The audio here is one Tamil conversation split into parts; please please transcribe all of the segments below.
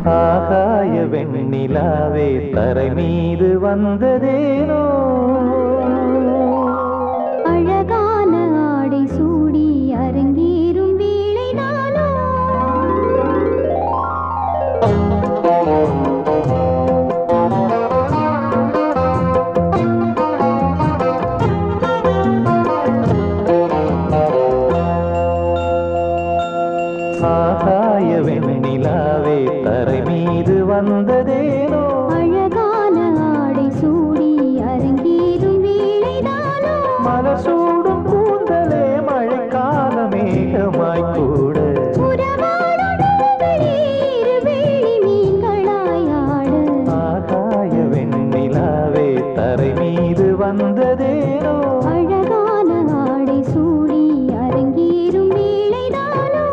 ஆகாய வெண்ணிலாவே தரை மீது வந்ததேனோ அழகான ஆடை சூடி அரங்கேறும் வேளைதானோ ஆகாய வெண்ணிலாவே தரை மீது வந்ததேனோ அழகான ஆடை சூடி அரங்கேறும் வேளைதானோ மலர் சூடும் கூந்தலே மழைக்கால மேகமாய் கூட உறவாடும் நீங்களே இருவேளி மீன்களாய் ஆட ஆகாய வெண்ணிலாவே தரை மீது வந்ததேனோ அழகான ஆடை சூடி அரங்கேறும் வேளைதானோ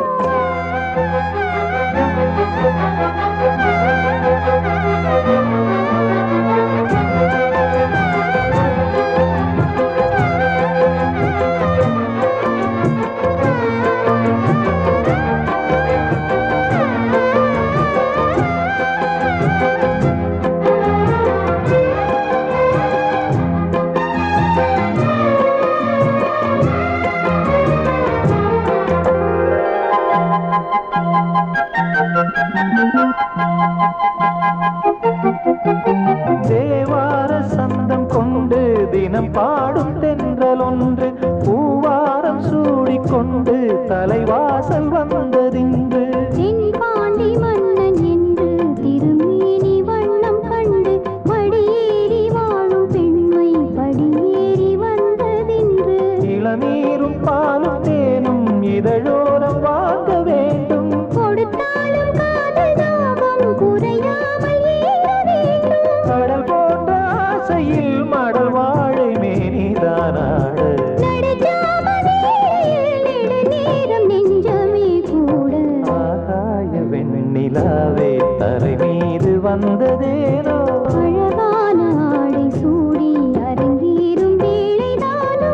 தேவார சந்தம் கொண்டு தினம் பாடும் தென்றல் ஒன்று பூவாரம் சூடிக்கொண்டு தலைவாசல் வந்ததின்று தென்பாண்டி மன்னன் என்று திருமேனி வண்ணம் கண்டு மடியேறி வாழும் பெண்மை படியேறி வந்ததென்று இளநீரும் பாலும் தேனும் இதழோரம் வாங்க வேண்டும் கொடுத்தாலும் காதல் தாபம் குறையாமல் ஏற வேண்டும் கடல் போன்ற ஆசையில் மடல் வாழை மேனிதானாடு நடுஜாமணியில் நெடுநேரம் நெஞ்சமே கூட ஆகாய வெண்ணிலாவே தரை மீது வந்ததேனோ அழகான ஆடை சூடி அரங்கேறும் வேளைதானோ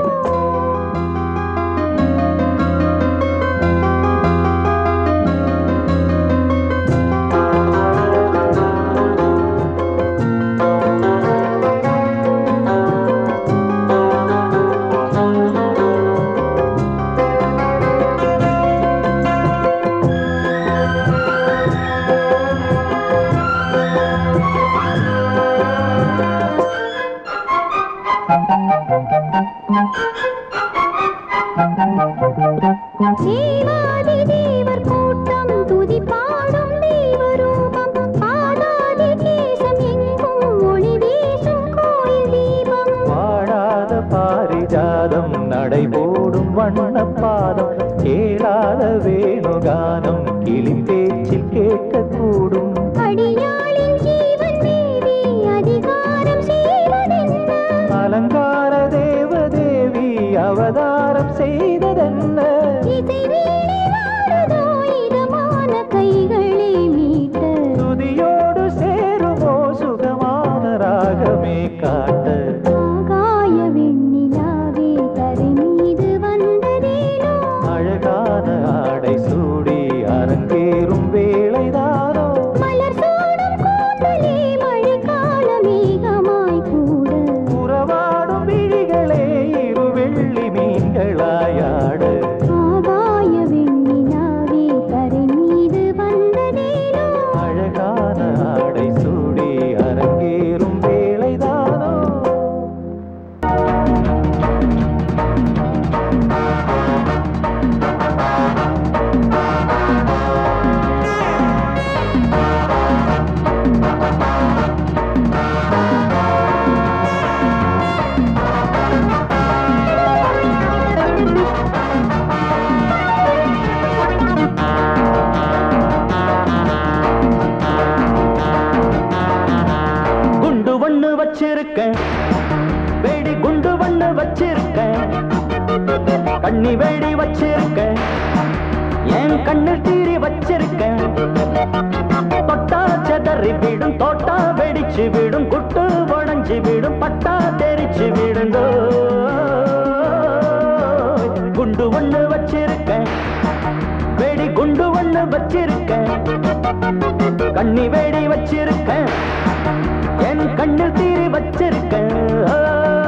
தேவாதி தேவர் கூட்டம் துதி பாடும் தேவரூபம் பாடாதி கேசம் எங்கும் ஒளி வீசும் கோயில் தீபம் வாழாத பாரிஜாதம் நடைபோடும் வண்ணப்பாதம் கேளாத வேணுகானம் கிளி பேச்சில் கேட்கக்கூடும் அடியாளின் ஜீவன் மீறி அதிகாரம் செய்வதென்ன அலங்கார தேவதேவி அவதாரம் செய்ததென்ன இசை வீணை வாழுதோ இதமான கைகளை மீட்ட துதியோடு சேருமோ சுகமான ராகமே காட்ட ஆகாய வெண்ணிலாவே தரை மீது வந்ததேனோ அழகான ஆடை சூடி அரங்கேறும் வேளைதானோ மலர் சூடும் கூந்தலே மழைக்கால மேகமாய் கூட உறவாடும் விழிகளே இரு வெள்ளி மீன்களாயாட ஆகாய வெண்ணிலாவே தரை மீது வந்ததேனோ அழகான ஆடை சூடி அரங்கேறும் வேளைதானோ குண்டு ஒண்ணு வச்சிருக்கேன் வெடி குண்டு ஒண்ணு வச்சிருக்கேன் கண்ணி வெடி வச்சிருக்கேன் என் கண்ணில் தீரி வச்சிருக்கேன் தொட்டா செதறி விடும் தோட்டா வெடிச்சு விடும் குட்டு உடஞ்சி விடும் பட்டா தெரிச்சு விடுங்க குண்டு ஒண்ணு வச்சிருக்கேன் வெடி குண்டு ஒண்ணு வச்சிருக்கேன் கண்ணி வேடி வச்சிருக்கேன் என் கண்ணில் தீரி வச்சிருக்கேன் ஓ.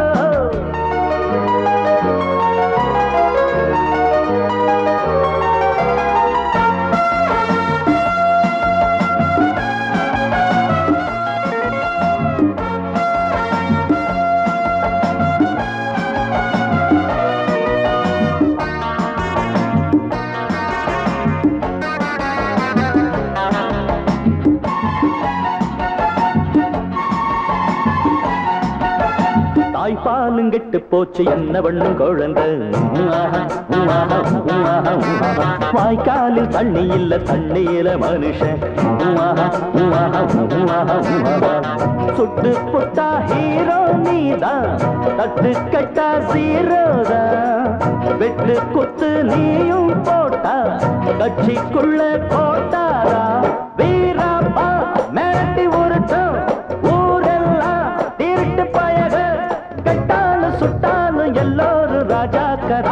தாய்ப்பாலும் கெட்டு போச்சு என்ன பண்ணும் குழந்தை ஆஹா, ஆஹா, ஆஹா, ஆஹா. வாய்க்காலில் தண்ணி இல்ல தண்ணீர மனுஷன் ஆஹா, ஆஹா, ஆஹா, ஆஹா. சுட்டு புட்டா ஹீரோ நீதான் தட்டு கட்டா சீரோதான் வெட்டு குத்து நீயும் போட்டா கட்சிக்குள்ள போட்டாரா வீராப்பா மிரட்டி உருட்டும் ஊரெல்லாம் திருட்டு பயக கெட்டாலும் சுட்டாலும் எல்லோரும் ராஜாக்கரா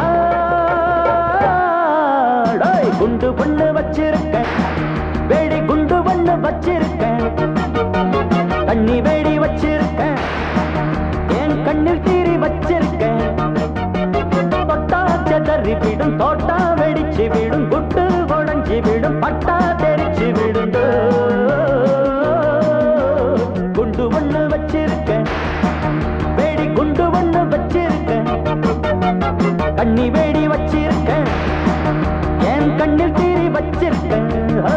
டேய், குண்டு பண்ணு வச்சிருக்கேன் வேடி குண்டு பண்ணு வச்சிருக்கேன் தண்ணி வேடி வச்சிருக்கேன் என் கண்ணில் தீரி வச்சிருக்கேன் தொட்டா செதறி விடும் தோட்டா வெடிச்சு விடும் குட்டு உடஞ்சி விடும் பட்டா தெரிச்சு விடும் குண்டு ஒண்ணு வச்சிருக்கேன் வேடி குண்டு ஒண்ணு வச்சிருக்கேன் கண்ணி வேடி வச்சிருக்கேன் என் கண்ணில் தீரி வச்சிருக்கேன் ஆ.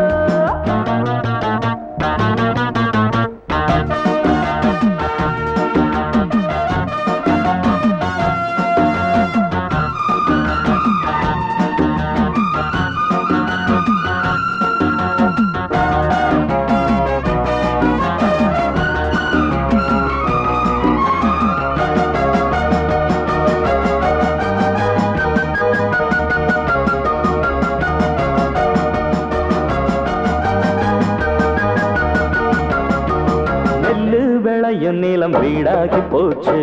நெல்லு விளையும் நிலம் வீடாகி போச்சு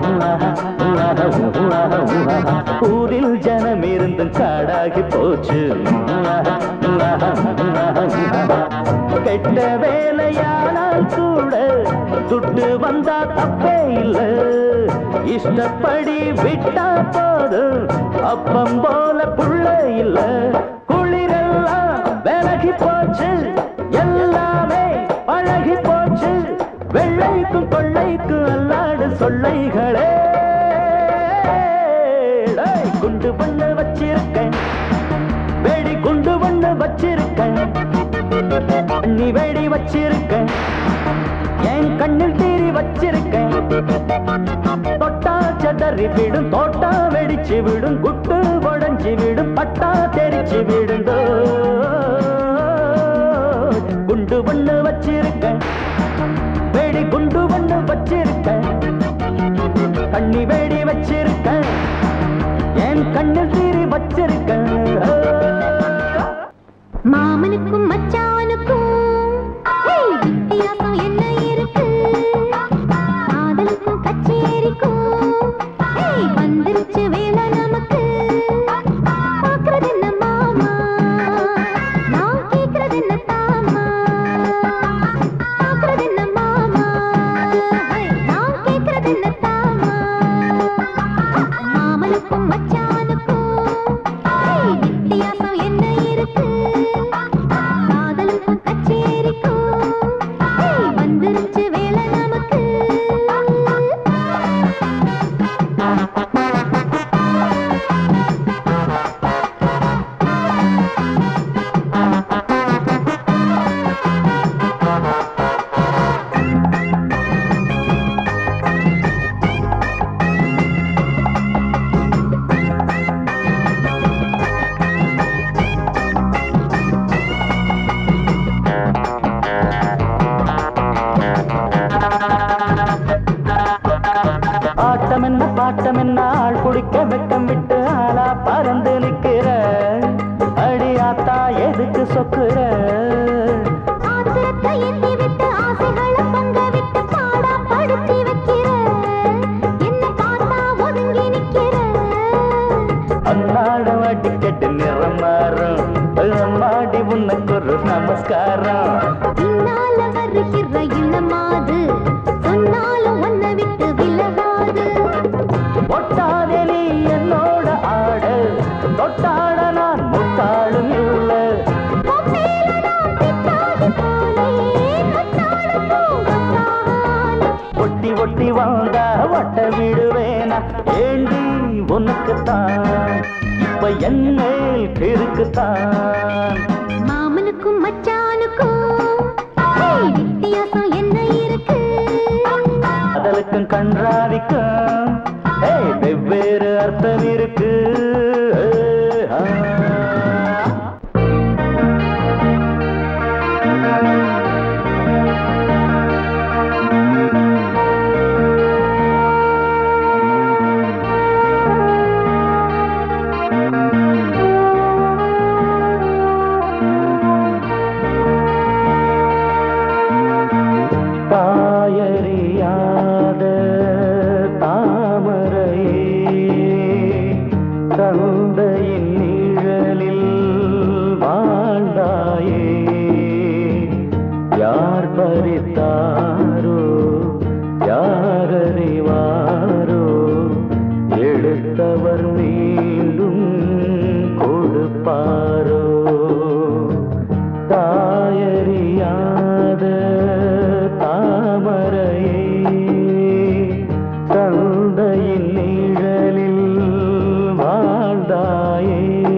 ஊரில் ஜனம் இருந்தும் காடாகி போச்சு கெட்ட வேலையானால் கூட துட்டு வந்தா தப்பே இல்லை இஷ்டப்படி விட்டா போதும் அப்பம் போல புள்ள இல்ல குளிரெல்லாம் விலகி போச்சு எல்லாமே பழகி போச்சு வெள்ளைக்கும் கொள்ளைக்கும் அல்லாடு சொல்லைகளே டேய், குண்டு பண்ணு வச்சிருக்கேன் வெடி குண்டு பண்ணு வச்சிருக்கேன் பண்ணி வெடி வச்சிருக்கேன் என் கண்ணில் தீரி வச்சிருக்கேன் தொட்டா செதறி விடும் தோட்டா வெடிச்சு விடும் குட்டு உடஞ்சி விடும் பட்டா தெரிச்சு விடுந்தோ குண்டு பண்ணு வச்சிருக்கேன் வெடி குண்டு பண்ணு வச்சிருக்கேன் கண்ணி வேடி வச்சிருக்கேன் என் கண்ணில் தீரி வச்சிருக்கேன் மாமனுக்கும் மச்சானுக்கும் ஹேய், வித்தியாசம் என்ன இருக்கு காதலுக்கும் கச்சேரிக்கும் ஹேய், வந்துருச்சு வேலை நமக்கு பார்க்கறது என்ன மாமா நான் கேட்கறது என்ன தாமா பார்க்கறது என்ன மாமா ஹேய், நான் கேட்கறது என்ன தாமா மாமனுக்கும் மச்சானுக்கும் ஹேய், வித்தியாசம் என்ன இருக்கு காதலுக்கும் கச்சேரிக்கும் ஹேய், வந்துருச்சு வேலை நமக்கு ஆட்டம் என்ன பாட்டம் என்ன ஆள் குடிக்க வெட்கம் விட்டு ஆளா பறந்து நிக்கிற அடி ஆத்தா எதுக்கு சொக்குற ஆத்திரத்தை எண்ணி விட்டு ஆசைகளை பொங்க விட்டு பாடா படுத்தி வைக்கிற என்ன பார்த்தா ஒதுங்கி நிக்கிற அன்னாடம் அடிக்கட்டு நிறம் மாறும் அம்மாடி உனக்கு ஒரு நமஸ்காரம் ஒருத்தி வந்தா வட்ட விடுவேனா ஏண்டி உனக்குத்தான் இப்ப என் மேல் இருக்குத்தான் மாமனுக்கும் மச்சானுக்கும் ஏய், வித்தியாசம் என்ன இருக்கு அதலுக்கும் கன்றாவிக்கும் ஏய், வெவ்வேறு அர்த்தம் இருக்கு ஆ. தாயறியாத தாமரையே தந்தையின் நிழலில் வாழ்ந்தாயே யார் பறித்தாரோ யாரறிவாரோ எடுத்தவர் மீண்டும் கொடுப்பாரோ தாயறியாத தாமரையே தந்தையின் நிழலில் வாழ்ந்தாயே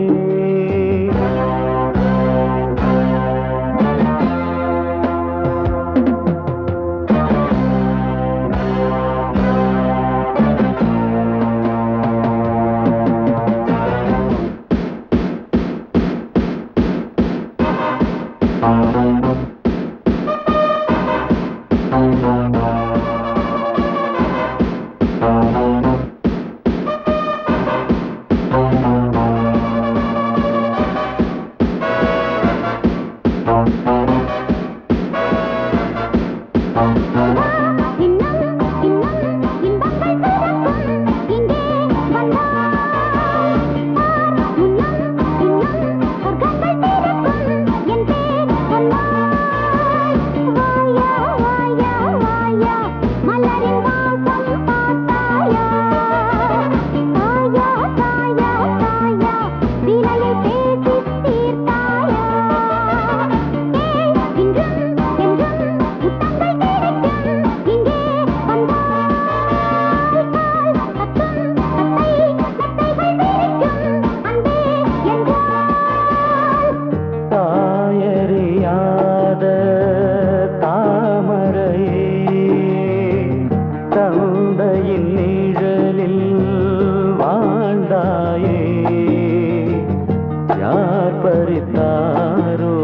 இன்னும் இன்னும் இன்பங்கள் பிறக்கும் இங்கே வந்தாய் இன்னும் இன்னும் சொர்க்கங்கள் பிறக்கும் என் பேர் சொன்னாய் வாயா வாயா வாயா மலரின் வாசம் பார்த்தாயா தாயா தாயா தாயா விலையை பேசி தீர்த்தாயா ஏய் இன்றும் என்றும் முத்தங்கள் கிடைக்கும் இங்கே வந்தாய் கால் தத்தும் தத்தை மெத்தைகள் விரிக்கும் அன்பே என்றால் தாயறியாத தாமரையே தந்தையின் நிழலில் வாழ்ந்தாயே யார் பறித்தாரோ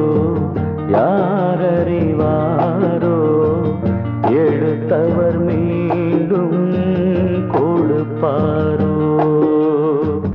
யாரறிவாரோ எடுத்தவர் மீண்டும் கொடுப்பாரோ